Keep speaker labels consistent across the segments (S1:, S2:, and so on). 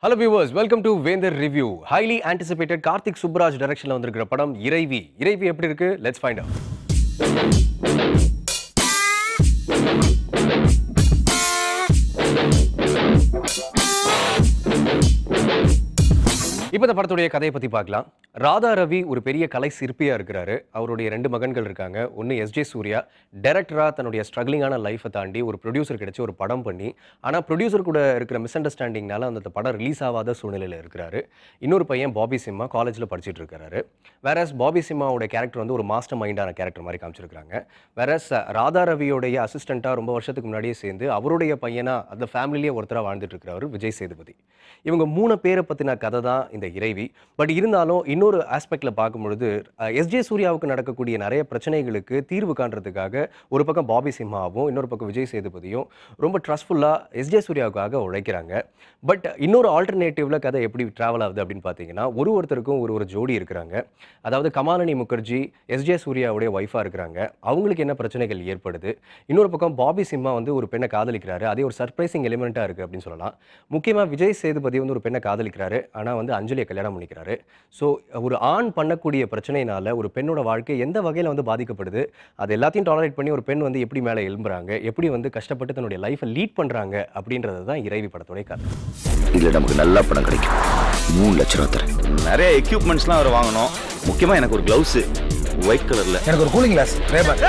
S1: hello viewers welcome to Vendhar review highly anticipated Karthik Subraj டைரக்ஷன்ல வந்திருக்கிற படம் இறைவி இறைவி எப்படி இருக்கு லெட்ஸ் ஃபைண்ட் அவுட் இப்போ இந்த படத்துடைய கதையை பற்றி பார்க்கலாம் ராதா ரவி ஒரு பெரிய கலை சிற்பியாக இருக்கிறாரு அவருடைய ரெண்டு மகன்கள் இருக்காங்க ஒன்று எஸ்ஜே சூர்யா டைரக்டராக தன்னுடைய ஸ்ட்ரகிளிங்கான லைஃப்பை தாண்டி ஒரு ப்ரொடியூசர் கிடைச்சி ஒரு படம் பண்ணி ஆனால் ப்ரொடியூசர் கூட இருக்கிற மிஸ் அண்டர்ஸ்டாண்டிங்னால அந்த படம் ரிலீஸ் ஆகாத சூழ்நிலையில் இருக்கிறாரு இன்னொரு பையன் பாபி சிம்மா காலேஜில் படிச்சுட்டு இருக்காரு வேறஸ் பாபி சிம்மாவோட கேரக்டர் வந்து ஒரு மாஸ்டர் மைண்டான கேரக்டர் மாதிரி காமிச்சிருக்காங்க வேறஸ் ராதா ரவியோடைய அசிஸ்டண்ட்டாக ரொம்ப வருஷத்துக்கு முன்னாடியே சேர்ந்து அவருடைய பையனா அந்த ஃபேமிலியே ஒருத்தராக வாழ்ந்துட்டு இருக்கிறவர் விஜய் சேதுபதி இவங்க மூணு பேரை பற்றின கதை தான் இந்த இறைவி பட் இருந்தாலும் இன்னொரு ஆஸ்பெக்டில் பார்க்கும்பொழுது எஸ்ஜே சூர்யாவுக்கு நடக்கக்கூடிய நிறைய பிரச்சனைகளுக்கு தீர்வு காண்றதுக்காக ஒரு பக்கம் பாபி சிம்மாவும் இன்னொரு பக்கம் விஜய் சேதுபதியும் ரொம்ப ட்ரஸ்ட்ஃபுல்லாக எஸ்ஜே சூர்யாவுக்காக உழைக்கிறாங்க பட் இன்னொரு ஆல்டர்னேட்டிவ்ல கதை எப்படி ட்ராவல் ஆகுது அப்படின்னு பார்த்தீங்கன்னா ஒரு ஒருத்தருக்கும் ஒரு ஒரு ஜோடி இருக்கிறாங்க அதாவது கமாலினி முகர்ஜி எஸ்ஜே சூர்யாவுடைய ஒய்ஃபாக இருக்கிறாங்க அவங்களுக்கு என்ன பிரச்சனைகள் ஏற்படுது இன்னொரு பக்கம் பாபி சிம்மா வந்து ஒரு பெண்ணை காதலிக்கிறாரு அதே ஒரு சர்ப்ரைசிங் எலிமெண்ட்டாக இருக்குது அப்படின்னு சொல்லலாம் முக்கியமாக விஜய் சேதுபதி வந்து ஒரு பெண்ணை காதலிக்கிறாரு ஆனால் வந்து அஞ்சலியை கல்யாணம் பண்ணிக்கிறாரு ஸோ ஒரு ஆண் பண்ணக்கூடிய பிரச்சனையினால ஒரு பெண்ணோட வாழ்க்கை எந்த வகையில் வந்து பாதிக்கப்படுது அது எல்லாத்தையும் டாலரேட் பண்ணி ஒரு பெண் வந்து எப்படி மேலே எழும்புறாங்க எப்படி வந்து கஷ்டப்பட்டு தன்னுடைய லைஃப்பை லீட் பண்ணுறாங்க அப்படின்றது தான் இறைவி படத்துடைய கதை
S2: இதுல நமக்கு நல்ல படம் கிடைக்கும் மூணு லட்ச ரூபா தரேன்
S3: நிறைய எக்யூப்மெண்ட்ஸ்லாம் அவர் வாங்கணும் முக்கியமாக எனக்கு ஒரு க்ளவுஸு ஒயிட் கலரில்
S4: எனக்கு ஒரு கூலிங் கிளாஸ் ரேபர்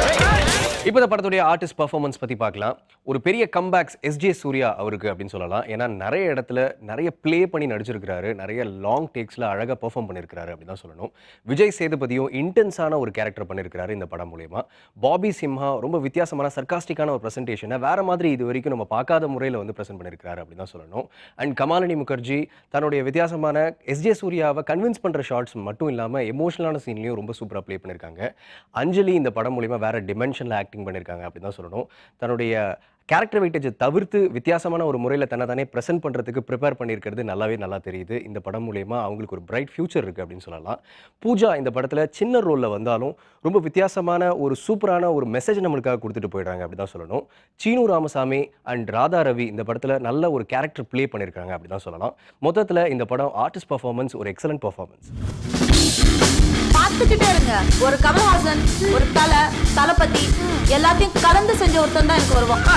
S1: இப்போ இந்த படத்துடைய ஆர்டிஸ்ட் பர்ஃபார்மன்ஸ் பற்றி பார்க்கலாம் ஒரு பெரிய கம்பேக்ஸ் எஸ்ஜே சூர்யா அவருக்கு அப்படின்னு சொல்லலாம் ஏன்னா நிறைய இடத்துல நிறைய ப்ளே பண்ணி நடிச்சிருக்கிறாரு நிறைய லாங் டேக்ஸில் அழகாக பெர்ஃபார்ம் பண்ணியிருக்கிறாரு அப்படின்னு தான் சொல்லணும் விஜய் சேதுபதியும் இன்டென்ஸான ஒரு கேரக்டர் பண்ணியிருக்கிறாரு இந்த படம் மூலயமா பாபி சிம்ஹா ரொம்ப வித்தியாசமான சர்க்காஸ்டிக்கான ஒரு ப்ரெசன்டேஷனை வேற மாதிரி இது வரைக்கும் நம்ம பார்க்காத முறையில் வந்து ப்ரெசென்ட் பண்ணியிருக்கிறாரு அப்படின்னு தான் சொல்லணும் அண்ட் கமாலினி முகர்ஜி தன்னுடைய வித்தியாசமான எஸ்ஜே சூர்யாவை கன்வின்ஸ் பண்ணுற ஷார்ட்ஸ் மட்டும் இல்லாமல் எமோஷனலான சீன்லையும் ரொம்ப சூப்பராக ப்ளே பண்ணியிருக்காங்க அஞ்சலி இந்த படம் மூலிமா வேற டிமென்ஷனில் ஆக்டிங் பண்ணியிருக்காங்க அப்படின்னு தான் சொல்லணும் தன்னுடைய கேரக்டர் வெயிட்டேஜை தவிர்த்து வித்தியாசமான ஒரு முறையில் தன்னை தானே ப்ரெசென்ட் பண்ணுறதுக்கு ப்ரிப்பேர் பண்ணியிருக்கிறது நல்லாவே நல்லா தெரியுது இந்த படம் மூலயமா அவங்களுக்கு ஒரு பிரைட் ஃபியூச்சர் இருக்குது அப்படின்னு சொல்லலாம் பூஜா இந்த படத்தில் சின்ன ரோலில் வந்தாலும் ரொம்ப வித்தியாசமான ஒரு சூப்பரான ஒரு மெசேஜ் நம்மளுக்காக கொடுத்துட்டு போயிடுறாங்க அப்படி தான் சொல்லணும் சீனு ராமசாமி அண்ட் ராதா ரவி இந்த படத்தில் நல்ல ஒரு கேரக்டர் ப்ளே பண்ணியிருக்காங்க அப்படி தான் சொல்லலாம் மொத்தத்தில் இந்த படம் ஆர்டிஸ்ட் பர்ஃபார்மன்ஸ் ஒரு எக்ஸலண்ட் பர்ஃபார்மன்ஸ்
S5: பார்த்துக்கிட்டே இருங்க ஒரு கமல்ஹாசன் ஒரு தலை தளபதி எல்லாத்தையும் கலந்து செஞ்ச ஒருத்தன் தான் எனக்கு வருவான்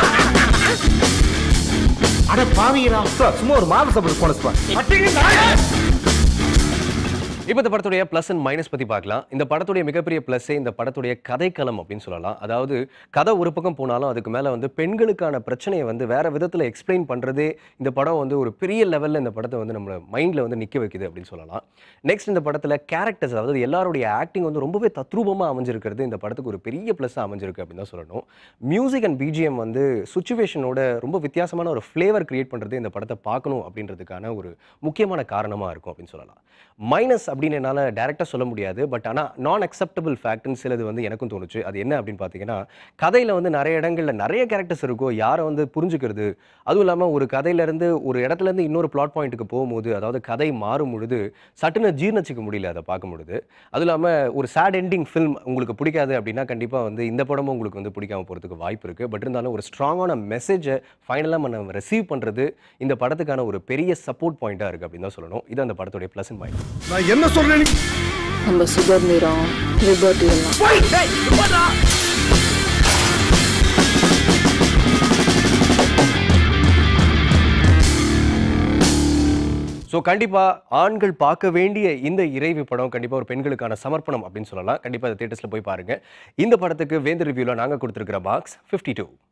S4: அட பாவீரா சார் சும்மா ஒரு மாவு சாப்பிட்டு போன சார்
S1: இப்போ இந்த படத்துடைய ப்ளஸ் அண்ட் மைனஸ் பற்றி பார்க்கலாம் இந்த படத்துடைய மிகப்பெரிய ப்ளஸ்ஸே இந்த படத்துடைய கதைக்களம் அப்படின்னு சொல்லலாம் அதாவது கதை ஒரு பக்கம் போனாலும் அதுக்கு மேலே வந்து பெண்களுக்கான பிரச்சனையை வந்து வேற விதத்தில் எக்ஸ்பிளைன் பண்ணுறதே இந்த படம் வந்து ஒரு பெரிய லெவலில் இந்த படத்தை வந்து நம்ம மைண்டில் வந்து நிற்க வைக்குது அப்படின்னு சொல்லலாம் நெக்ஸ்ட் இந்த படத்தில் கேரக்டர்ஸ் அதாவது எல்லாருடைய ஆக்டிங் வந்து ரொம்பவே தத்ரூபமாக அமைஞ்சிருக்கிறது இந்த படத்துக்கு ஒரு பெரிய ப்ளஸ்ஸாக அமைஞ்சிருக்கு அப்படின்னு தான் சொல்லணும் மியூசிக் அண்ட் பிஜிஎம் வந்து சுச்சுவேஷனோட ரொம்ப வித்தியாசமான ஒரு ஃப்ளேவர் கிரியேட் பண்ணுறது இந்த படத்தை பார்க்கணும் அப்படின்றதுக்கான ஒரு முக்கியமான காரணமாக இருக்கும் அப்படின்னு சொல்லலாம் மைனஸ் அப்படின்னு என்னால் டேரெக்டாக சொல்ல முடியாது பட் ஆனால் நான் அக்செப்டபிள் ஃபேக்ட்னு சிலது வந்து எனக்கும் தோணுச்சு அது என்ன அப்படின்னு பார்த்தீங்கன்னா கதையில் வந்து நிறைய இடங்களில் நிறைய கேரக்டர்ஸ் இருக்கும் யாரை வந்து புரிஞ்சுக்கிறது அதுவும் இல்லாமல் ஒரு கதையிலேருந்து ஒரு இடத்துலேருந்து இன்னொரு பிளாட் பாயிண்ட்டுக்கு போகும்போது அதாவது கதை மாறும் பொழுது சட்டுன்னு ஜீர்ணிச்சிக்க முடியல அதை பார்க்கும் பொழுது அதுவும் இல்லாமல் ஒரு சேட் எண்டிங் ஃபில்ம் உங்களுக்கு பிடிக்காது அப்படின்னா கண்டிப்பாக வந்து இந்த படமும் உங்களுக்கு வந்து பிடிக்காம போகிறதுக்கு வாய்ப்பு இருக்குது பட் இருந்தாலும் ஒரு ஸ்ட்ராங்கான மெசேஜை ஃபைனலாக நம்ம ரிசீவ் பண்ணுறது இந்த படத்துக்கான ஒரு பெரிய சப்போர்ட் பாயிண்ட்டாக இருக்குது அப்படின்னு தான் சொல்லணும் இது அந்த படத்துடைய ப்ளஸ் அண்ட் மைனஸ்
S4: நான் என்ன சொல்றேன்
S6: நம்ம சுதந்திரம் லிபர்ட்டி எல்லாம்
S1: ஸோ கண்டிப்பாக ஆண்கள் பார்க்க வேண்டிய இந்த இறைவி படம் கண்டிப்பாக ஒரு பெண்களுக்கான சமர்ப்பணம் அப்படின்னு சொல்லலாம் கண்டிப்பாக இந்த தேட்டர்ஸில் போய் பாருங்கள் இந்த படத்துக்கு வேந்த ரிவ்யூவில் நாங்கள் கொடுத்துருக்கிற மார்க்ஸ் ஃபிஃப்டி டூ